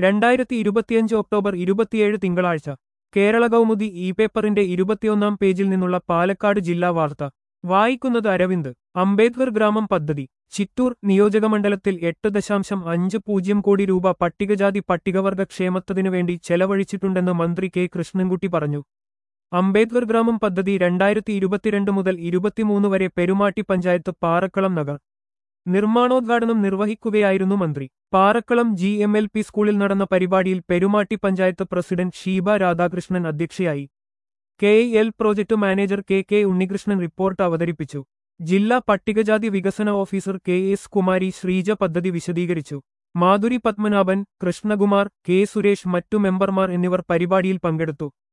രണ്ടായിരത്തി ഇരുപത്തിയഞ്ച് ഒക്ടോബർ ഇരുപത്തിയേഴ് തിങ്കളാഴ്ച കേരള കൗമുദി ഇ പേപ്പറിന്റെ ഇരുപത്തിയൊന്നാം പേജിൽ നിന്നുള്ള പാലക്കാട് ജില്ലാ വാർത്ത വായിക്കുന്നത് അരവിന്ദ് അംബേദ്കർ ഗ്രാമം പദ്ധതി ചിറ്റൂർ നിയോജകമണ്ഡലത്തിൽ എട്ട് ദശാംശം അഞ്ച് പൂജ്യം കോടി രൂപ പട്ടികജാതി പട്ടികവർഗ ക്ഷേമത്തതിനു വേണ്ടി ചെലവഴിച്ചിട്ടുണ്ടെന്ന് മന്ത്രി കെ കൃഷ്ണൻകുട്ടി പറഞ്ഞു അംബേദ്കർ ഗ്രാമം പദ്ധതി രണ്ടായിരത്തി ഇരുപത്തിരണ്ട് മുതൽ ഇരുപത്തിമൂന്ന് വരെ പെരുമാട്ടി പഞ്ചായത്ത് പാറക്കളം നഗർ നിർമ്മാണോദ്ഘാടനം നിർവഹിക്കുകയായിരുന്നു മന്ത്രി Parakkalam G M L P സ്കൂളിൽ നടന്ന പരിപാടിയിൽ പെരുമാട്ടി പഞ്ചായത്ത് പ്രസിഡന്റ് ഷീബ രാധാകൃഷ്ണൻ അധ്യക്ഷയായി K L project manager K K Unnikrishnan report അവതരിപ്പിച്ചു ജില്ലാ പട്ടികജാതി വികസന officer K S Kumari Sreeja പദ്ധതി വിശദീകരിച്ചു മാധുരി പത്മനാഭൻ കൃഷ്ണകുമാർ കെ സുരേഷ് മറ്റു മെമ്പർമാർ എന്നിവർ പരിപാടിയിൽ പങ്കെടുത്തു